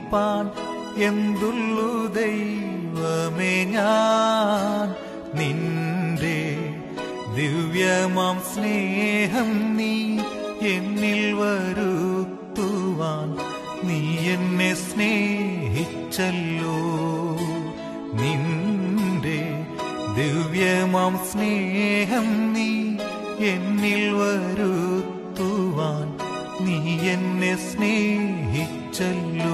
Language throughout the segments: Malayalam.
സ്നേഹിപ്പാൻ എന്തുള്ളു ദൈവമേ ഞാൻ നിന്റെ ദിവ്യമാം സ്നേഹം നീ എന്നിൽ വരുത്തുവാൻ നീ എന്നെ സ്നേഹിച്ചല്ലോ നിന്റെ ദിവ്യമാം സ്നേഹം നീ എന്നിൽ വരുത്തുവാൻ നീ എന്നെ സ്നേഹിച്ചല്ലോ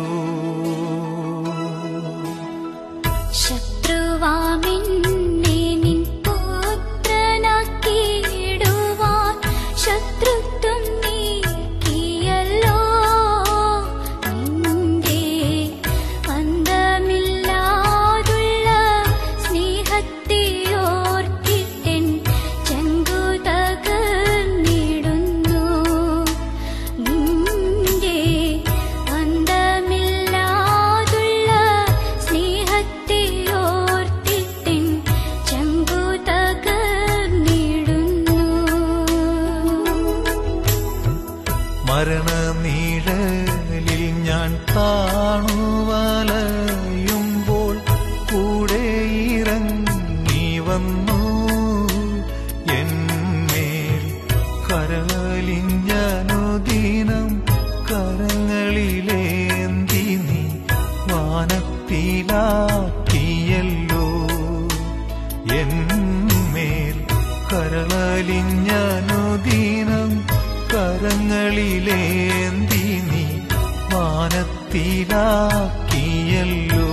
ശത്രുവാമെന്നെ നിൻ പുത്രനാക്കിയിടുവാൻ ശത്രുത്വം നീക്കിയല്ലോ നിന്റെ അന്തമില്ലാതുള്ള സ്നേഹത്തെ ഓർത്തിട്ടെൻ ചങ്കു തകർന്നിടുന്നു നിന്റെ അന്തമില്ലാതുള്ള സ്നേഹത്തെ ഓർത്തിട്ടെൻ ചങ്കു തകർന്നിടുന്നു മരണനീഴലിൽ ഞാൻ കാണുവലയുമ്പോൾ കൂടെ ഇറങ്ങി വന്നു എന്മേൽ കരളിഞ്ഞനുദിനം കരങ്ങളിലേന്തി നീ വാനത്തിലാക്കിയല്ലോ എന്മേൽ കരളിഞ്ഞനുദിനം കരങ്ങളിലേന്തി നീ വാനത്തിലാക്കിയല്ലോ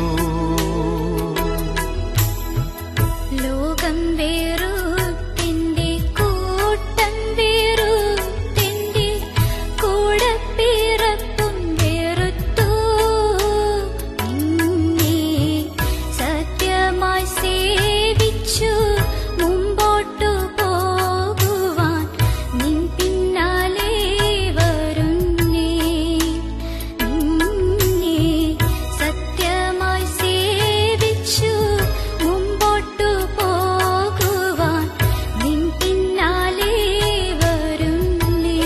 ലോകം വേറുത്തിന്റെ കൂട്ടം വേറുത്തിന്റെ കൂടെ പിറപ്പും വേറുത്തു നിന്നെ സത്യമായി സേവിച്ചു മുമ്പോട്ടു പോകുവാൻ നിൻ പിന്നാലെ വരുന്നേ നിന്നെ സത്യമായി സേവിച്ചു മുമ്പോട്ടു പോകുവാൻ നിൻ പിന്നാലെ വരുന്നേ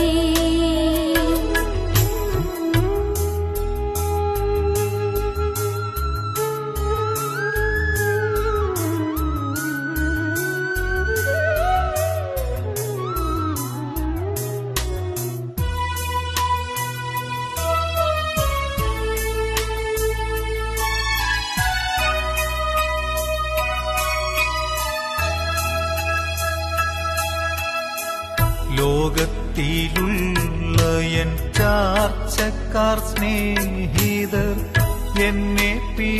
ലോകത്തിലുള്ള എൻ ചാർച്ചക്കാർ സ്നേഹിതർ എന്നെ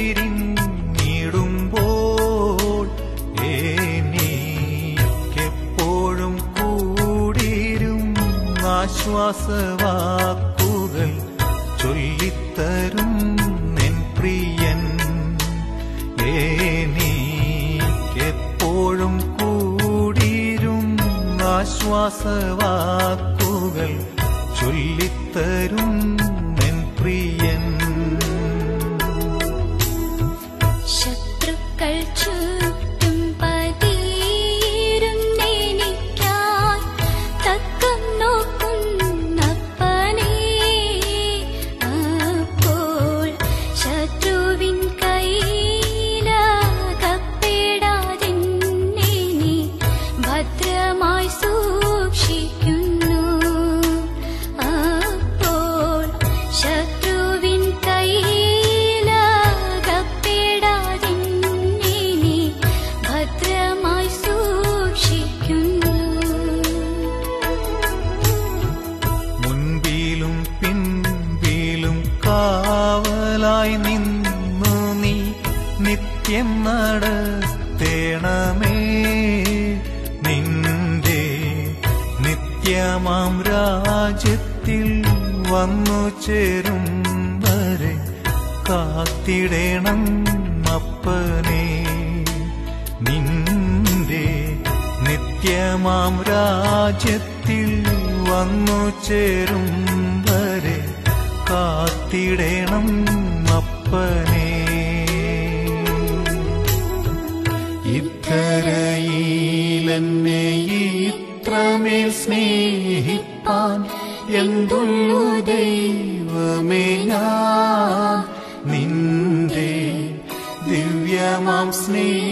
പിരിഞ്ഞിടുമ്പോൾ എനിക്കെപ്പോഴും കൂടിരും ആശ്വാസവാക്കുകൾ ചൊല്ലിത്തരും നിൻ പ്രിയൻ എനിക്കെപ്പോഴും കൂടിരും ആശ്വാസവാക്കുകൾ ചൊല്ലിത്തരും നിൻ പ്രിയൻ ശത്രുക്കൾ ചുറ്റും പതിയിരുന്നെനിക്കായി തക്കം നോക്കുന്നപ്പനേ അപ്പോൾ ശത്രുവിൻ കയ്യിലകപ്പെടാതെന്നെ നീ ഭദ്രമായി സൂക്ഷിക്കുന്നു അപ്പോൾ ശത്രുവിൻ കയ്യിലകപ്പെടാതെന്നെ നീ ഭദ്രമായി സൂക്ഷിക്കുന്നു മുൻപിലും പിൻപിലും കാവലായി നിന്നു നീ നിത്യം നടത്തേണമേ നിന്റെ നിത്യമാം രാജ്യത്തിൽ വന്നു ചേരും വരെ കാത്തിടേണം അപ്പനേ നിന്റെ നിത്യമാം രാജ്യത്തിൽ വന്നു ചേരും വരെ കാത്തിടേണം അപ്പനേ ഇത്തരയിലെന്നെ ഇത്രമേൽ സ്നേഹിപ്പാൻ എന്തുള്ളു ദൈവമേ ഞാൻ സ്നേഹിതനാം